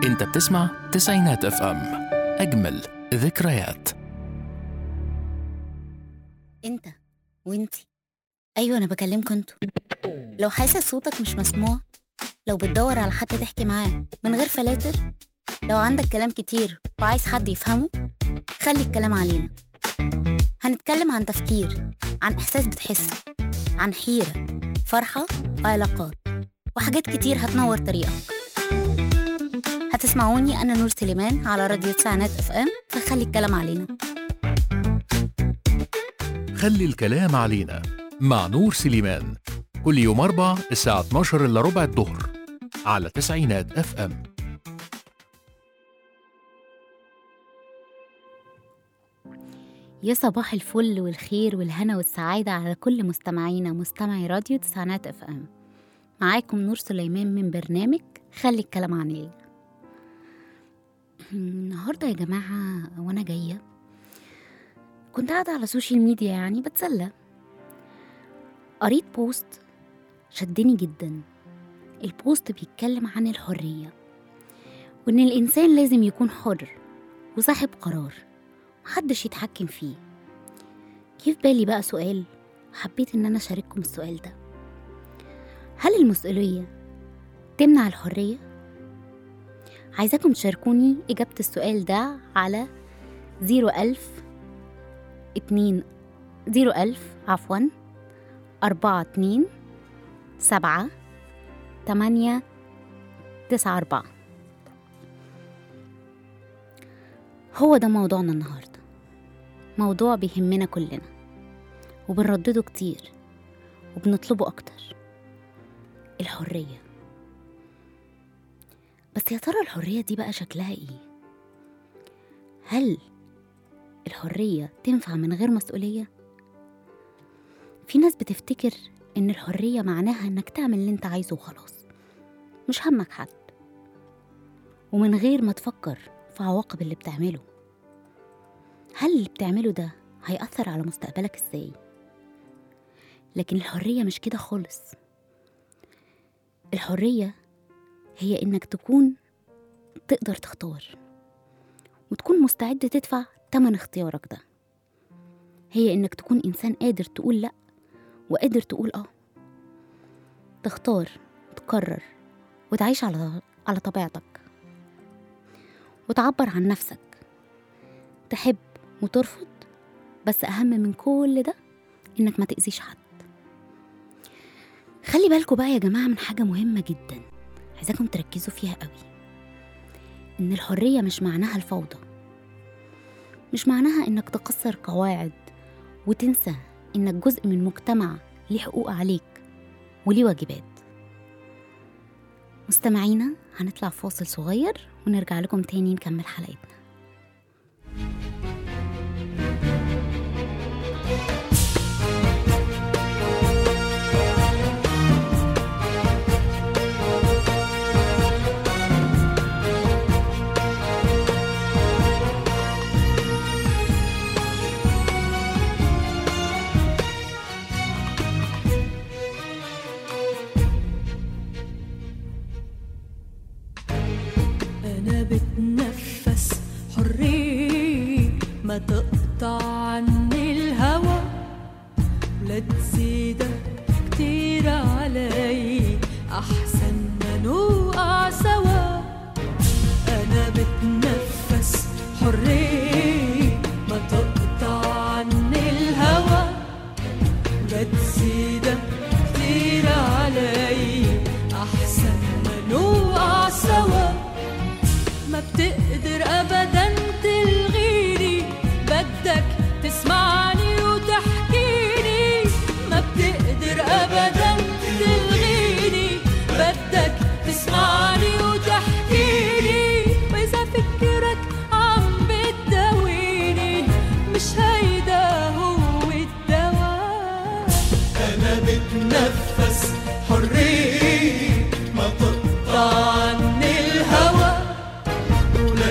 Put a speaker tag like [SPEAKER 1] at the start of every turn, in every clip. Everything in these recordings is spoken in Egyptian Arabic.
[SPEAKER 1] انت بتسمع تسعينات اف ام اجمل ذكريات
[SPEAKER 2] انت وانتي ايوه انا بكلمكوا انتوا لو حاسس صوتك مش مسموع لو بتدور على حد تحكي معاه من غير فلاتر لو عندك كلام كتير وعايز حد يفهمه خلي الكلام علينا هنتكلم عن تفكير عن احساس بتحسه عن حيرة فرحة وعلاقات وحاجات كتير هتنور طريقك هتسمعوني انا نور سليمان على راديو تسعينات اف ام فخلي الكلام علينا
[SPEAKER 1] خلي الكلام علينا مع نور سليمان كل يوم أربع الساعة 12 إلا ربع الظهر على تسعينات اف ام
[SPEAKER 2] يا صباح الفل والخير والهنا والسعادة على كل مستمعينا مستمعي راديو تسعينات اف ام معاكم نور سليمان من برنامج خلي الكلام علينا النهاردة يا جماعة وانا جاية كنت قاعدة على السوشيال ميديا يعني بتسلى قريت بوست شدني جدا البوست بيتكلم عن الحرية وإن الإنسان لازم يكون حر وصاحب قرار محدش يتحكم فيه جه في بالي بقى سؤال حبيت إن أنا أشارككم السؤال ده هل المسؤولية تمنع الحرية؟ عايزاكم تشاركوني إجابة السؤال ده على زيرو ألف اتنين زيرو ألف عفوا أربعة اتنين سبعة تمانية تسعة أربعة هو ده موضوعنا النهاردة موضوع بيهمنا كلنا وبنردده كتير وبنطلبه أكتر الحرية بس يا ترى الحرية دي بقى شكلها ايه؟ هل الحرية تنفع من غير مسؤولية؟ في ناس بتفتكر إن الحرية معناها إنك تعمل اللي أنت عايزه وخلاص مش همك حد ومن غير ما تفكر في عواقب اللي بتعمله هل اللي بتعمله ده هيأثر على مستقبلك إزاي؟ لكن الحرية مش كده خالص الحرية هي إنك تكون تقدر تختار وتكون مستعد تدفع تمن اختيارك ده هي إنك تكون إنسان قادر تقول لأ وقادر تقول آه تختار تقرر وتعيش على على طبيعتك وتعبر عن نفسك تحب وترفض بس أهم من كل ده إنك ما تأذيش حد خلي بالكوا بقى يا جماعة من حاجة مهمة جدا عايزاكم تركزوا فيها قوي إن الحرية مش معناها الفوضى مش معناها إنك تكسر قواعد وتنسى إنك جزء من مجتمع ليه حقوق عليك وليه واجبات مستمعينا هنطلع فاصل صغير ونرجع لكم تاني نكمل حلقتنا
[SPEAKER 3] أنا بتنفس حرية ما تقطع عني الهوى ولا تزيدك كتير علي أحسن ما نوقع سوا أنا بتنفس حرية ما تقطع عني الهوى لا تزيدك كتير علي أحسن ما نوقع سوا ما بتقدر ابدا تلغيني بدك تسمعني وتحكيني ما بتقدر ابدا تلغيني بدك تسمعني وتحكيني واذا فكرك عم بتداويني مش هيدا هو الدواء
[SPEAKER 4] أنا بتنفس حرية ما تقطع عني الهوى ولا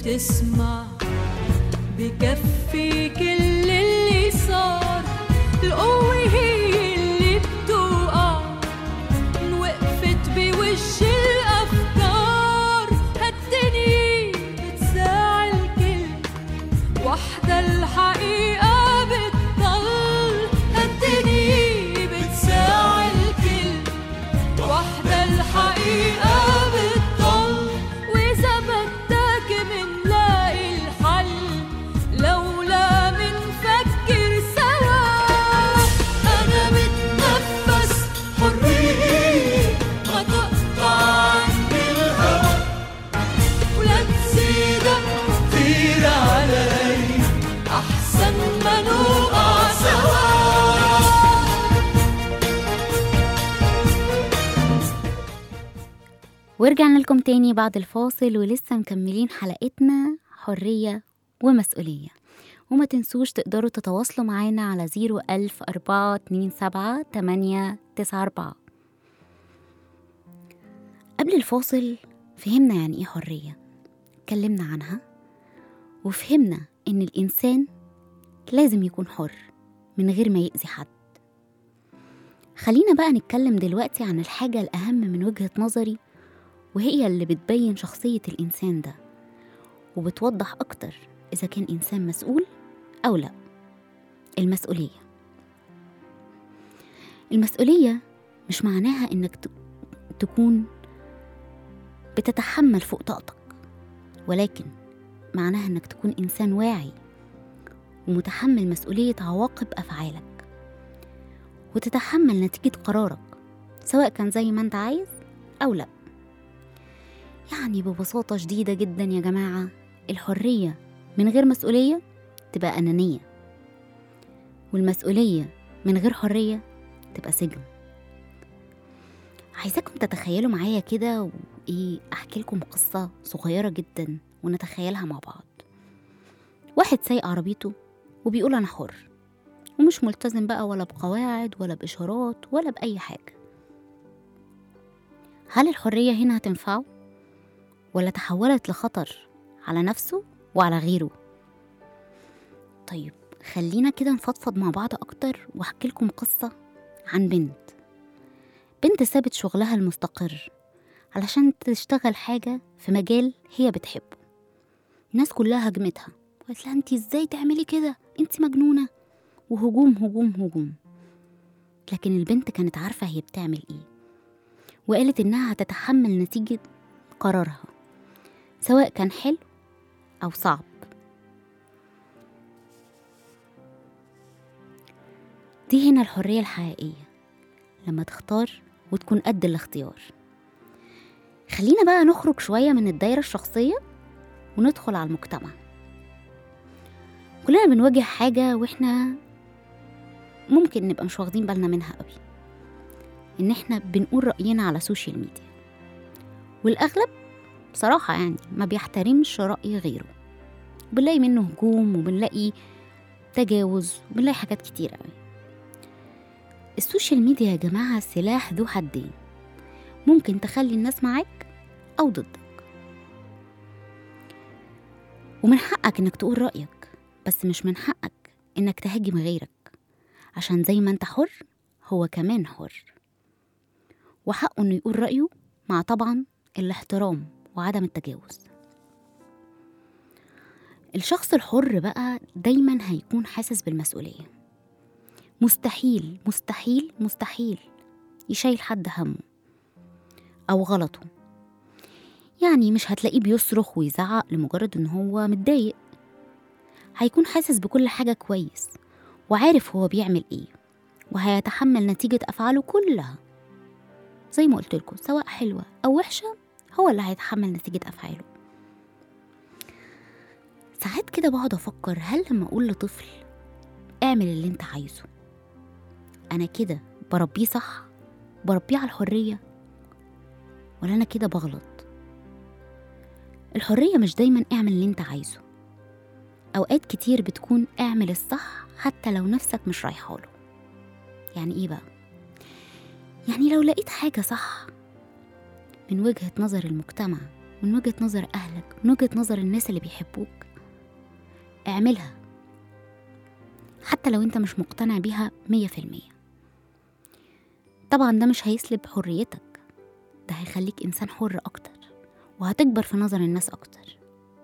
[SPEAKER 3] تسمع بكفي كل اللي صار القوة هي اللي بتوقع إن وقفت بوش الأفكار هالدنيا بتساعي الكل وحدة الحقيقة بتضل هالدنيا بتساعي الكل وحدة الحقيقة بتضل وإذا بدك منلاقي الحل لولا منفكر سوا أنا بتنفس
[SPEAKER 4] حرية
[SPEAKER 3] ما تقطع
[SPEAKER 4] عني الهوى
[SPEAKER 3] ولا تزيدك
[SPEAKER 4] كتير علي
[SPEAKER 3] أحسن ما نوقع سوا
[SPEAKER 2] ورجعنا لكم تاني بعد الفاصل ولسه مكملين حلقتنا حرية ومسؤولية وما تنسوش تقدروا تتواصلوا معانا على زيرو ألف أربعة اتنين سبعة تمانية تسعة أربعة قبل الفاصل فهمنا يعني إيه حرية اتكلمنا عنها وفهمنا إن الإنسان لازم يكون حر من غير ما يأذي حد خلينا بقى نتكلم دلوقتي عن الحاجة الأهم من وجهة نظري وهي اللي بتبين شخصية الإنسان ده وبتوضح أكتر إذا كان إنسان مسؤول أو لا المسؤولية المسؤولية مش معناها إنك ت- تكون بتتحمل فوق طاقتك ولكن معناها إنك تكون إنسان واعي ومتحمل مسؤولية عواقب أفعالك وتتحمل نتيجة قرارك سواء كان زي ما أنت عايز أو لأ يعني ببساطة شديدة جدا يا جماعة الحرية من غير مسؤولية تبقى أنانية والمسؤولية من غير حرية تبقى سجن عايزاكم تتخيلوا معايا كده وإيه أحكي لكم قصة صغيرة جدا ونتخيلها مع بعض واحد سايق عربيته وبيقول أنا حر ومش ملتزم بقى ولا بقواعد ولا بإشارات ولا بأي حاجة هل الحرية هنا هتنفعه؟ ولا تحولت لخطر على نفسه وعلى غيره طيب خلينا كده نفضفض مع بعض أكتر وأحكي لكم قصة عن بنت بنت سابت شغلها المستقر علشان تشتغل حاجة في مجال هي بتحبه الناس كلها هجمتها قالت لها انت ازاي تعملي كده انت مجنونة وهجوم هجوم هجوم لكن البنت كانت عارفة هي بتعمل ايه وقالت انها هتتحمل نتيجة قرارها سواء كان حلو أو صعب دي هنا الحرية الحقيقية لما تختار وتكون قد الاختيار خلينا بقى نخرج شوية من الدايرة الشخصية وندخل على المجتمع كلنا بنواجه حاجة واحنا ممكن نبقى مش واخدين بالنا منها قوي ان احنا بنقول رأينا على السوشيال ميديا والأغلب بصراحة يعني ما بيحترمش رأي غيره بنلاقي منه هجوم وبنلاقي تجاوز وبنلاقي حاجات كتير قوي السوشيال ميديا يا جماعة سلاح ذو حدين ممكن تخلي الناس معاك أو ضدك ومن حقك إنك تقول رأيك بس مش من حقك إنك تهاجم غيرك عشان زي ما أنت حر هو كمان حر وحقه إنه يقول رأيه مع طبعا الاحترام وعدم التجاوز الشخص الحر بقى دايما هيكون حاسس بالمسؤولية مستحيل مستحيل مستحيل يشيل حد همه أو غلطه يعني مش هتلاقيه بيصرخ ويزعق لمجرد إن هو متضايق هيكون حاسس بكل حاجة كويس وعارف هو بيعمل إيه وهيتحمل نتيجة أفعاله كلها زي ما قلت لكم سواء حلوة أو وحشة هو اللي هيتحمل نتيجة أفعاله ساعات كده بقعد أفكر هل لما أقول لطفل اعمل اللي انت عايزه أنا كده بربيه صح بربيه على الحرية ولا أنا كده بغلط الحرية مش دايما اعمل اللي انت عايزه أوقات كتير بتكون اعمل الصح حتى لو نفسك مش رايحة له يعني ايه بقى يعني لو لقيت حاجة صح من وجهة نظر المجتمع من وجهة نظر أهلك من وجهة نظر الناس اللي بيحبوك اعملها حتى لو انت مش مقتنع بيها مية في المية طبعا ده مش هيسلب حريتك ده هيخليك إنسان حر أكتر وهتكبر في نظر الناس أكتر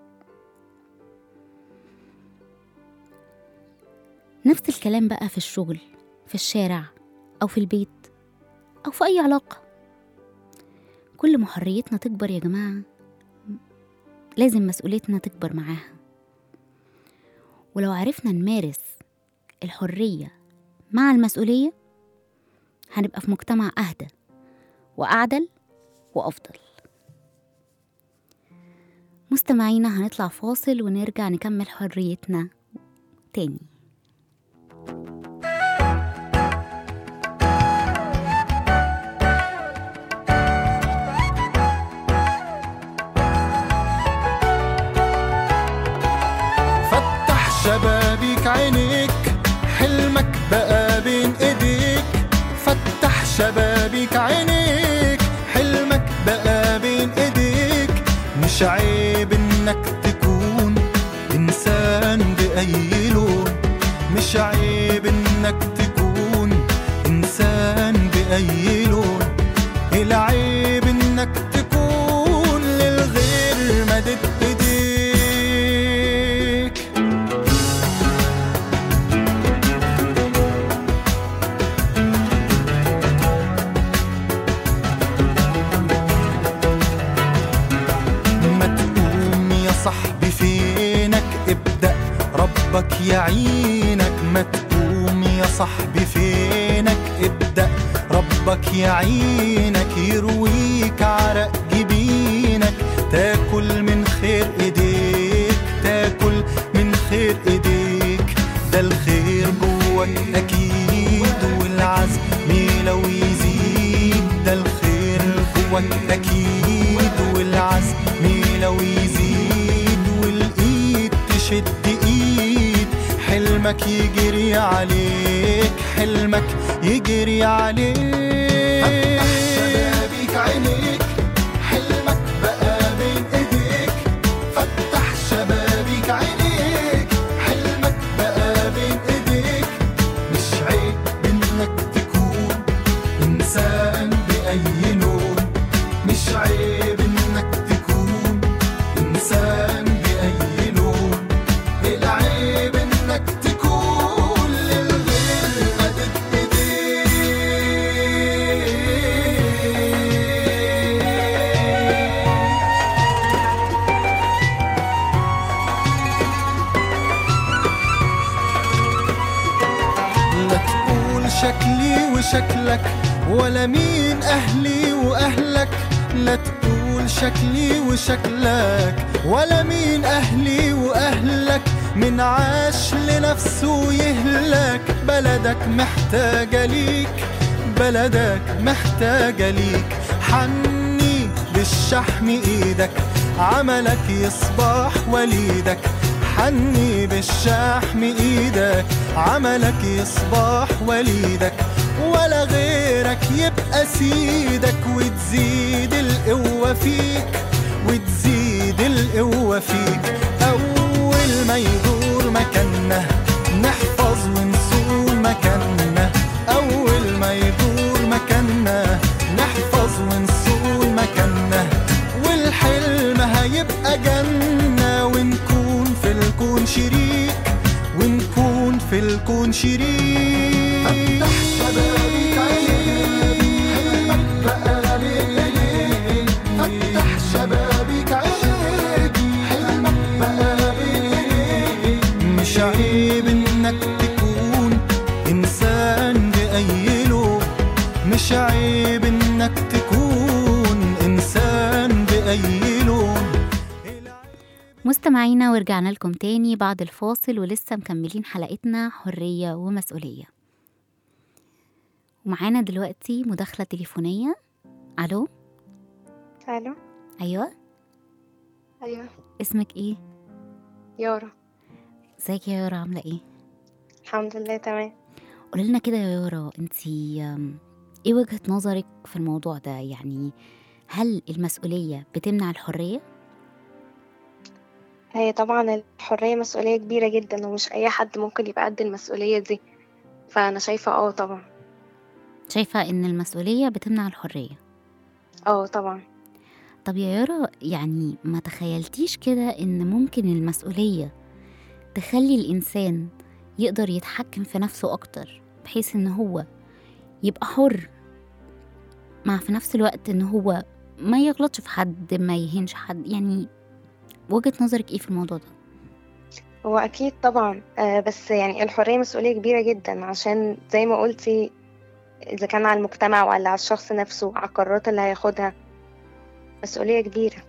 [SPEAKER 2] نفس الكلام بقى في الشغل في الشارع أو في البيت أو في أي علاقة كل ما حريتنا تكبر يا جماعة لازم مسؤوليتنا تكبر معاها ولو عرفنا نمارس الحرية مع المسؤولية هنبقى في مجتمع أهدى وأعدل وأفضل مستمعينا هنطلع فاصل ونرجع نكمل حريتنا تاني
[SPEAKER 4] فتح شبابيك عينيك حلمك بقى بين ايديك فتح شبابيك عينيك حلمك بقى بين ايديك مش عيب انك تكون انسان باي لون مش عيب انك تكون انسان باي لون العيب انك تكون للغير مدد ايديك ما تقوم يا صاحبي فينك ابدأ ربك يعينك ما تقوم يا صاحبي فينك ابدأ ربك يعينك يرويك عرق جبينك تاكل من خير ايديك تاكل من خير ايديك ده الخير جواك اكيد والعزم لو يزيد ده الخير جواك اكيد والعزم لو يزيد والايد تشد ايد حلمك يجري عليك حلمك يجري عليك فتح شبابيك عينيك حلمك بقى بين ايديك فتح شبابيك عينيك حلمك بقى بين ايديك مش عيب انك تكون انسان باي لون مش عيب انك تكون انسان باي لون العيب انك تكون للغير مدد ايديك لا تقول شكلي وشكلك ولا مين أهلي وأهلك لا تقول شكلي وشكلك ولا مين أهلي وأهلك من عاش لنفسه يهلك بلدك محتاجة ليك بلدك محتاجة ليك حني بالشحم ايدك عملك يصبح وليدك حني بالشحم ايدك عملك يصبح وليدك ولا غيرك يبقى سيدك وتزيد القوة فيك وتزيد القوة فيك أول ما يدور مكاننا نحفظ ونصون مكاننا أول ما يدور مكاننا نحفظ ونصون مكاننا والحلم هيبقى جنة ونكون في الكون شريك ونكون في الكون شريك فتح شبابيك عينيك حلمك بقى ليك فتح شبابيك عينيك حلمك بقى ليك مش عيب انك تكون انسان باي لون مش عيب انك تكون انسان باي لون
[SPEAKER 2] مستمعينا ورجعنا لكم تاني بعد الفاصل ولسه مكملين حلقتنا حرية ومسؤولية ومعانا دلوقتي مداخلة تليفونية ألو
[SPEAKER 5] الو
[SPEAKER 2] أيوة
[SPEAKER 5] ايوه
[SPEAKER 2] اسمك إيه؟
[SPEAKER 5] يارا
[SPEAKER 2] ازيك يا يارا عاملة إيه؟
[SPEAKER 5] الحمد لله تمام
[SPEAKER 2] قولي لنا كده يا يارا انتي أم، ايه وجهة نظرك في الموضوع ده يعني هل المسؤولية بتمنع الحرية؟
[SPEAKER 5] هي طبعا الحرية مسؤولية كبيرة جدا ومش أي حد ممكن يبقى قد المسؤولية دي فأنا شايفة اه طبعا
[SPEAKER 2] شايفة إن المسؤولية بتمنع الحرية
[SPEAKER 5] اه طبعا
[SPEAKER 2] طب يا يارا يعني ما تخيلتيش كده إن ممكن المسؤولية تخلي الإنسان يقدر يتحكم في نفسه أكتر بحيث إن هو يبقى حر مع في نفس الوقت إن هو ما يغلطش في حد ما يهينش حد يعني وجهة نظرك إيه في الموضوع ده؟
[SPEAKER 5] هو أكيد طبعا آه بس يعني الحرية مسؤولية كبيرة جدا عشان زي ما قلتي إذا كان على المجتمع ولا على الشخص نفسه على القرارات اللي هياخدها مسؤولية كبيرة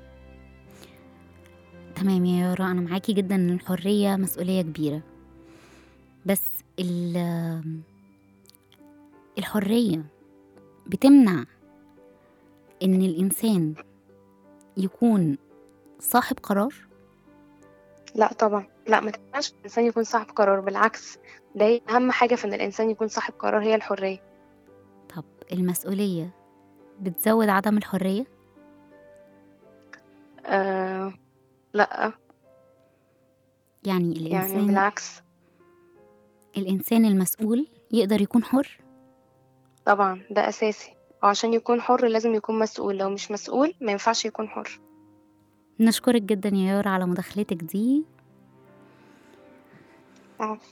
[SPEAKER 2] تمام يا يارا أنا معاكي جدا إن الحرية مسؤولية كبيرة بس ال- الحرية بتمنع إن الإنسان يكون صاحب قرار
[SPEAKER 5] لا طبعا لا ما تنفعش الإنسان يكون صاحب قرار بالعكس ده هي أهم حاجة في إن الإنسان يكون صاحب قرار هي الحرية
[SPEAKER 2] طب المسؤولية بتزود عدم الحرية
[SPEAKER 5] آه لا
[SPEAKER 2] يعني
[SPEAKER 5] يعني
[SPEAKER 2] الإنسان
[SPEAKER 5] بالعكس
[SPEAKER 2] الإنسان المسؤول يقدر يكون حر
[SPEAKER 5] طبعا ده أساسي وعشان يكون حر لازم يكون مسؤول لو مش مسؤول ما ينفعش يكون حر
[SPEAKER 2] نشكرك جدا يا يارا على مداخلتك دي
[SPEAKER 5] عفو.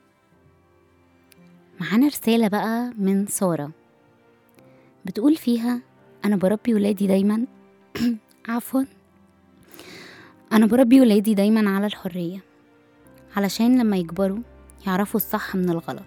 [SPEAKER 2] معانا رسالة بقى من سارة بتقول فيها أنا بربي ولادي دايما عفوا أنا بربي ولادي دايما على الحرية علشان لما يكبروا يعرفوا الصح من الغلط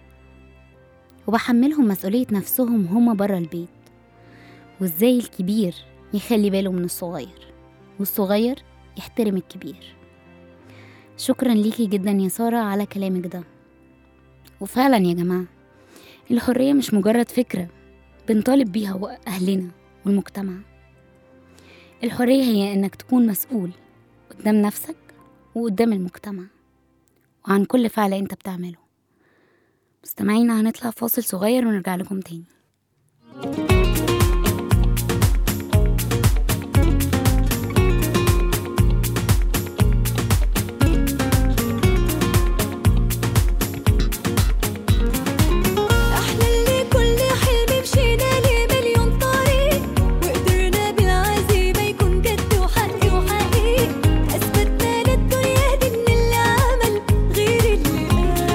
[SPEAKER 2] وبحملهم مسؤولية نفسهم هما برا البيت وازاي الكبير يخلي باله من الصغير والصغير يحترم الكبير شكرا ليكي جدا يا سارة على كلامك ده وفعلا يا جماعة الحرية مش مجرد فكرة بنطالب بيها أهلنا والمجتمع الحرية هي إنك تكون مسؤول قدام نفسك وقدام المجتمع وعن كل فعل أنت بتعمله مستمعينا هنطلع فاصل صغير ونرجع لكم تاني
[SPEAKER 3] احنا اللي كل حلم مشينا ليه مليون طريق وقدرنا بالعزيمة يكون جد وحق وحقيق اثبتنا للدنيا دي ان اللي عمل غير اللي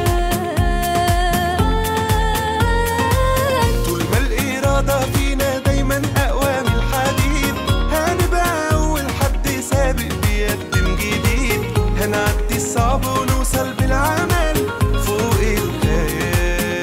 [SPEAKER 3] قال
[SPEAKER 6] طول ما الإرادة فينا دايما أقوى من الحديد هنبقى أول حد سابق بيقدم جديد هنعدي الصعب ونوصل بالعمل فوق الخيال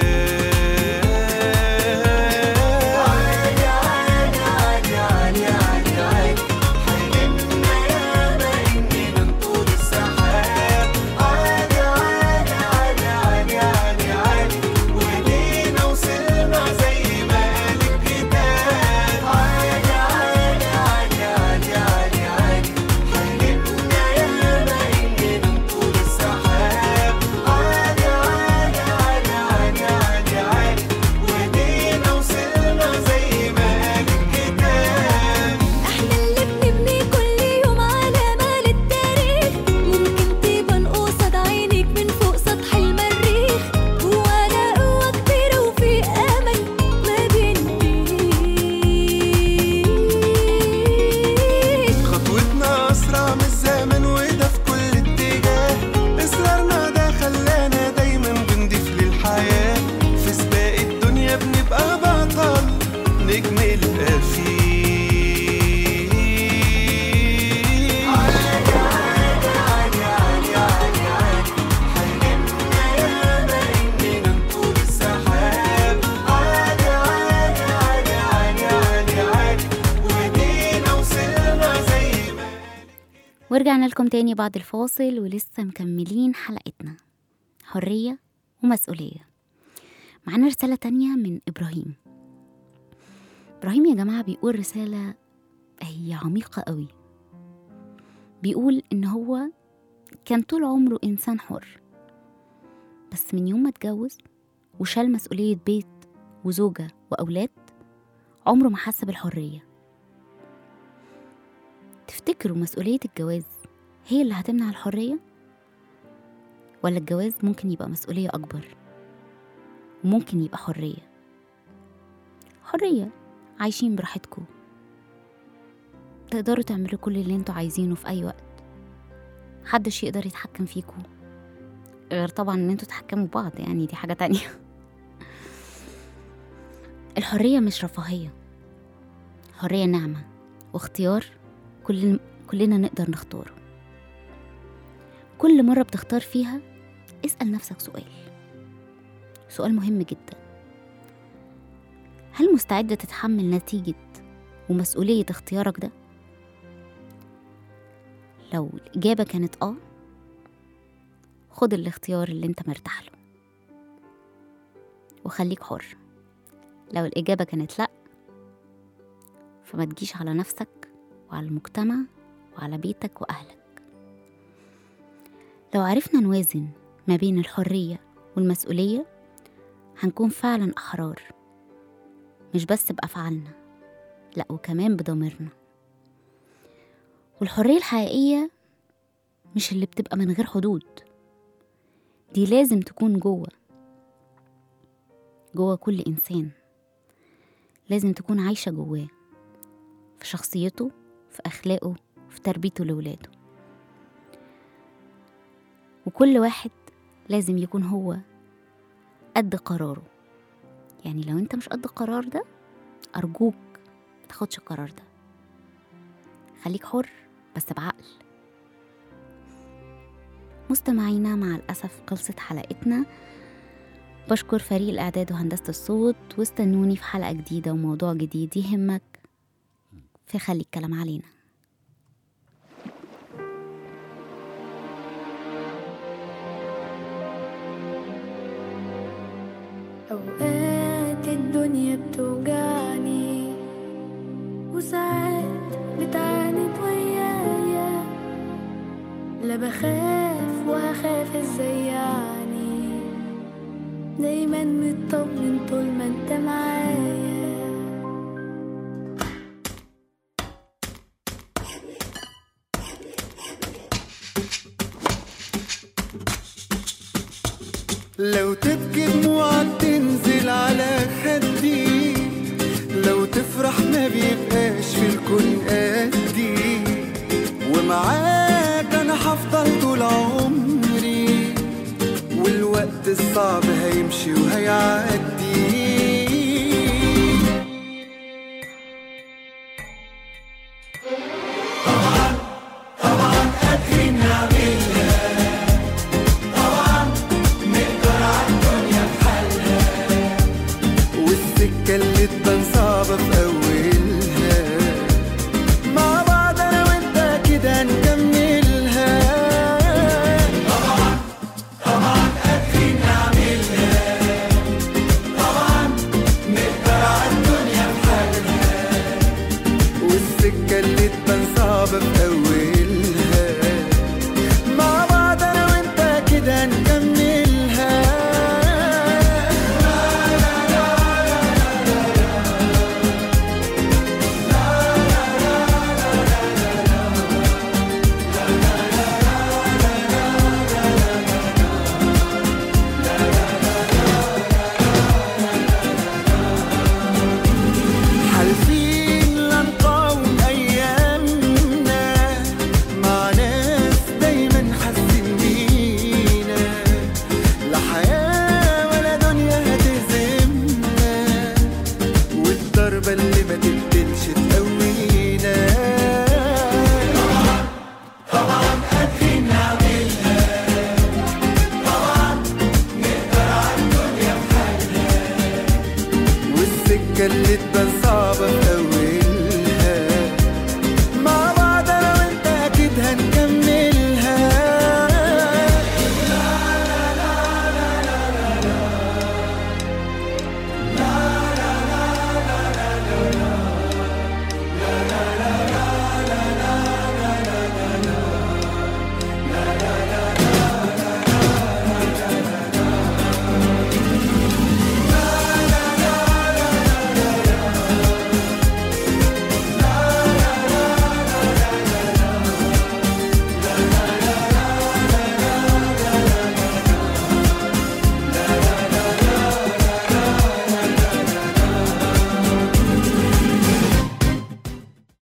[SPEAKER 6] عادي عادي عادي عادي عادي عادي حلمنا ياما إننا نطول السحاب عادي عادي عادي عادي عادي عادي ودينا وصلنا زي ما قال الكتاب عادي عادي عادي عادي عادي عادي حلمنا ياما إننا نطول السحاب عادي عادي عادي عادي عادي عادي ودينا وصلنا زي ما قال الكتاب
[SPEAKER 3] احنا اللي بنبني كل يوم علامة للتاريخ ممكن تبان قصاد عينيك من فوق سطح المريخ جوانا قوة كبيرة وفي أمل ما بينتهيش
[SPEAKER 6] خطوتنا أسرع من الزمن وده في كل اتجاه إصرارنا ده خلانا دايما بنضيف للحياة في سباق الدنيا بنبقى بطل نجم الأفيق عادي عادي عادي عادي عادي عادي حلمنا ياما إننا نطول السحاب عادي عادي عادي عادي عادي عادي ودينا وصلنا زي ما
[SPEAKER 2] ورجعنا لكم تاني بعد الفاصل ولسه مكملين حلقتنا حرية ومسؤولية معانا رسالة تانية من إبراهيم إبراهيم يا جماعة بيقول رسالة هي عميقة قوي بيقول إن هو كان طول عمره إنسان حر بس من يوم ما اتجوز وشال مسؤولية بيت وزوجة وأولاد عمره ما حس بالحرية تفتكروا مسؤولية الجواز هي اللي هتمنع الحرية؟ ولا الجواز ممكن يبقى مسؤولية أكبر وممكن يبقى حرية حرية عايشين براحتكم تقدروا تعملوا كل اللي انتوا عايزينه في أي وقت محدش يقدر يتحكم فيكم غير طبعا ان انتوا تتحكموا بعض يعني دي حاجة تانية الحرية مش رفاهية الحرية نعمة واختيار كل كلنا نقدر نختاره كل مرة بتختار فيها اسأل نفسك سؤال سؤال مهم جدا هل مستعد تتحمل نتيجة ومسؤولية اختيارك ده؟ لو الإجابة كانت آه خد الاختيار اللي انت مرتاح له وخليك حر لو الإجابة كانت لأ فما تجيش على نفسك وعلى المجتمع وعلى بيتك وأهلك لو عرفنا نوازن ما بين الحرية والمسؤولية هنكون فعلا أحرار مش بس بأفعالنا لأ وكمان بضميرنا والحرية الحقيقية مش اللي بتبقى من غير حدود دي لازم تكون جوه جوه كل إنسان لازم تكون عايشة جواه في شخصيته في أخلاقه في تربيته لولاده وكل واحد لازم يكون هو قد قراره يعني لو انت مش قد القرار ده أرجوك متاخدش القرار ده خليك حر بس بعقل مستمعينا مع الأسف خلصت حلقتنا بشكر فريق الإعداد وهندسة الصوت واستنوني في حلقة جديدة وموضوع جديد يهمك في خلي الكلام علينا
[SPEAKER 3] أوقات الدنيا بتوجعني وساعات بتعاند ويايا لا بخاف وهخاف ازاي يعني دايما مطمن طول ما انت معايا
[SPEAKER 4] لو تبكي دموعك تنزل على خدي لو تفرح ما بيبقاش في الكون قدي ومعاك انا هفضل طول عمري والوقت الصعب هيمشي وهيعدي والسكة اللي تبان صعبة في أولها مع بعض أنا وأنت كده نكملها طبعا طبعا قادرين نعملها طبعا نقدر على الدنيا بحالها والسكة اللي تبان صعبة في أولها مع بعض أنا وأنت كده نكملها حالفين لا نقاوم أيامنا مع ناس دايما حاسين بينا لا حياة ولا دنيا هتهزمنا والضربة اللي ما تقتلش تقوينا طبعا طبعا قادرين نعملها طبعا نقدر على الدنيا بحالها والسكة اللي تبان صعبة في أول